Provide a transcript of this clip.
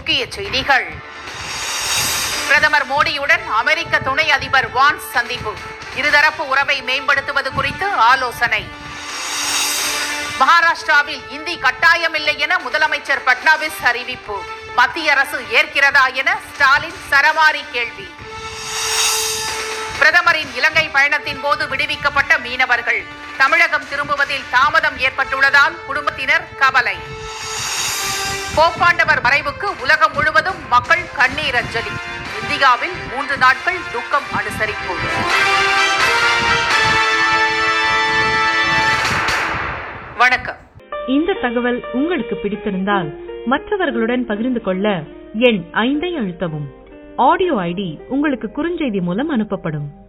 முக்கிய செய்திகள் பிரதமர் மோடியுடன் அமெரிக்க துணை அதிபர் வான்ஸ் சந்திப்பு இருதரப்பு உறவை மேம்படுத்துவது குறித்து ஆலோசனை மகாராஷ்டிராவில் இந்தி கட்டாயமில்லை என முதலமைச்சர் பட்னாவிஸ் அறிவிப்பு மத்திய அரசு ஏற்கிறதா என ஸ்டாலின் சரமாரி கேள்வி பிரதமரின் இலங்கை பயணத்தின் போது விடுவிக்கப்பட்ட மீனவர்கள் தமிழகம் திரும்புவதில் தாமதம் ஏற்பட்டுள்ளதால் குடும்பத்தினர் கவலை போப்பாண்டவர் மறைவுக்கு உலகம் முழுவதும் மக்கள் கண்ணீர் அஞ்சலி இந்தியாவில் மூன்று நாட்கள் துக்கம் அனுசரிப்பு வணக்கம் இந்த தகவல் உங்களுக்கு பிடித்திருந்தால் மற்றவர்களுடன் பகிர்ந்து கொள்ள எண் ஐந்தை அழுத்தவும் ஆடியோ ஐடி உங்களுக்கு குறுஞ்செய்தி மூலம் அனுப்பப்படும்